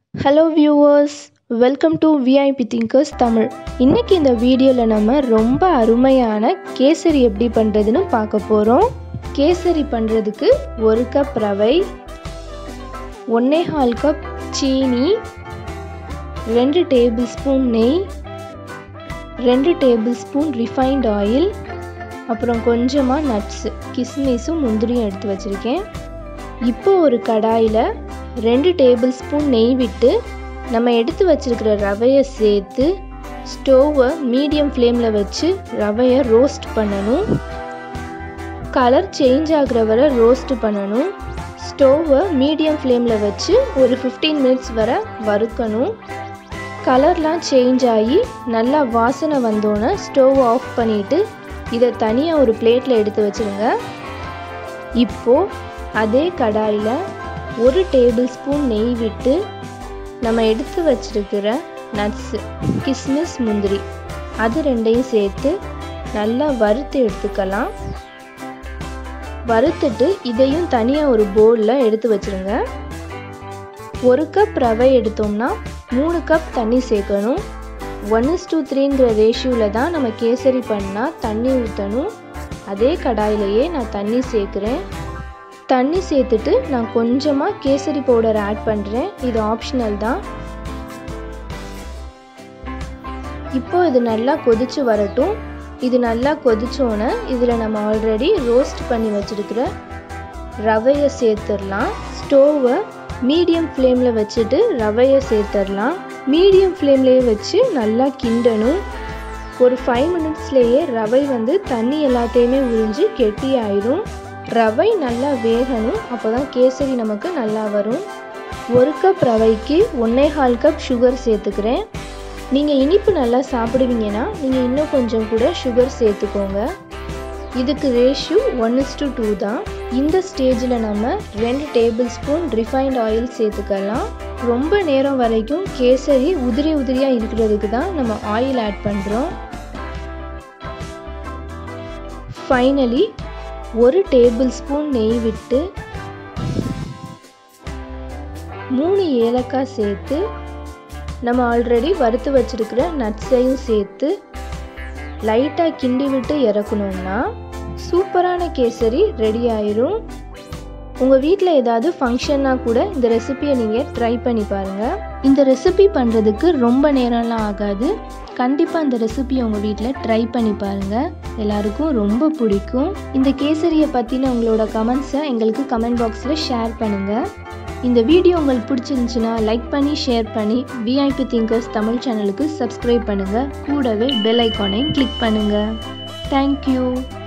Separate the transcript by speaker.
Speaker 1: hello viewers welcome to VIP Thinkers Tamil இன்னைக்கு இந்த வீடியோவில் நம்ம ரொம்ப அருமையான கேசரி எப்படி பண்ணுறதுன்னு பார்க்க போகிறோம் கேசரி பண்ணுறதுக்கு ஒரு கப் ரவை ஒன்றே கால் கப் சீனி ரெண்டு டேபிள் ஸ்பூன் நெய் ரெண்டு டேபிள் ஸ்பூன் ரிஃபைண்ட் ஆயில் அப்புறம் கொஞ்சமாக நட்ஸு கிஸ்மிஸும் முந்திரியும் எடுத்து வச்சுருக்கேன் இப்போ ஒரு கடாயில் ரெண்டு டேபிள் ஸ்பூன் நெய் விட்டு நம்ம எடுத்து வச்சிருக்கிற ரவையை சேர்த்து ஸ்டோவை மீடியம் ஃப்ளேமில் வச்சு ரவையை ரோஸ்ட் பண்ணணும் கலர் சேஞ்ச் ஆகிற வரை ரோஸ்ட் பண்ணணும் ஸ்டோவை மீடியம் ஃப்ளேமில் வச்சு ஒரு ஃபிஃப்டீன் மினிட்ஸ் வரை வறுக்கணும் கலர்லாம் சேஞ்ச் ஆகி நல்லா வாசனை வந்தோன்னே ஸ்டவ் ஆஃப் பண்ணிவிட்டு இதை தனியாக ஒரு பிளேட்டில் எடுத்து வச்சுருங்க இப்போது அதே கடாயில் ஒரு டேபிள் ஸ்பூன் நெய் விட்டு நம்ம எடுத்து வச்சிருக்கிற நட்ஸு கிஸ்மிஸ் முந்திரி அது ரெண்டையும் சேர்த்து நல்லா வறுத்து எடுத்துக்கலாம் வறுத்துட்டு இதையும் தனியாக ஒரு பவுலில் எடுத்து வச்சுருங்க ஒரு கப் ரவை எடுத்தோம்னா மூணு கப் தண்ணி சேர்க்கணும் ஒன் இஸ் டூ த்ரீங்கிற ரேஷியோவில் தான் நம்ம கேசரி பண்ணால் தண்ணி ஊற்றணும் அதே கடாயிலேயே நான் தண்ணி சேர்க்குறேன் தண்ணி சேர்த்துட்டு நான் கொஞ்சமாக கேசரி பவுடர் ஆட் பண்ணுறேன் இது ஆப்ஷனல் தான் இப்போ இது நல்லா கொதிச்சு வரட்டும் இது நல்லா கொதிச்சோன்னே இதில் நம்ம ஆல்ரெடி ரோஸ்ட் பண்ணி வச்சுருக்கிற ரவையை சேர்த்துடலாம் ஸ்டோவை மீடியம் ஃப்ளேமில் வச்சுட்டு ரவையை சேர்த்துடலாம் மீடியம் ஃப்ளேம்லேயே வச்சு நல்லா கிண்டணும் ஒரு ஃபைவ் மினிட்ஸ்லேயே ரவை வந்து தண்ணி எல்லாத்தையுமே உறிஞ்சு கெட்டி ஆயிடும் ரவை நல்லா வேகணும் அப்போ தான் கேசரி நமக்கு நல்லா வரும் ஒரு கப் ரவைக்கு ஒன்றே கால் கப் சுகர் சேர்த்துக்கிறேன் நீங்கள் இனிப்பு நல்லா சாப்பிடுவீங்கன்னா நீங்கள் இன்னும் கொஞ்சம் கூட சுகர் சேர்த்துக்கோங்க இதுக்கு ratio one is to two தான் இந்த ஸ்டேஜில் நம்ம ரெண்டு டேபிள் ஸ்பூன் ரிஃபைண்ட் ஆயில் சேர்த்துக்கலாம் ரொம்ப நேரம் வரைக்கும் கேசரி உதிரி உதிரியாக இருக்கிறதுக்கு தான் நம்ம ஆயில் ஆட் பண்ணுறோம் ஃபைனலி ஒரு டேபிள் ஸ்பூன் நெய் விட்டு மூணு ஏலக்காய் சேர்த்து நம்ம ஆல்ரெடி வறுத்து வச்சுருக்கிற நட்ஸையும் சேர்த்து லைட்டாக கிண்டி விட்டு இறக்கணும்னா சூப்பரான கேசரி ரெடி ஆயிரும் உங்கள் வீட்டில் ஏதாவது ஃபங்க்ஷன்னா கூட இந்த ரெசிபியை நீங்கள் ட்ரை பண்ணி பாருங்கள் இந்த ரெசிபி பண்ணுறதுக்கு ரொம்ப நேரம்லாம் ஆகாது கண்டிப்பாக இந்த ரெசிபியை உங்கள் வீட்டில் ட்ரை பண்ணி பாருங்கள் எல்லாருக்கும் ரொம்ப பிடிக்கும் இந்த கேசரியை பற்றின உங்களோட கமெண்ட்ஸை எங்களுக்கு கமெண்ட் பாக்ஸில் ஷேர் பண்ணுங்கள் இந்த வீடியோ உங்களுக்கு பிடிச்சிருந்துச்சுன்னா லைக் பண்ணி ஷேர் பண்ணி விஐபி திங்கர்ஸ் தமிழ் சேனலுக்கு சப்ஸ்கிரைப் பண்ணுங்கள் கூடவே பெல் ஐக்கானையும் கிளிக் பண்ணுங்கள் தேங்க்யூ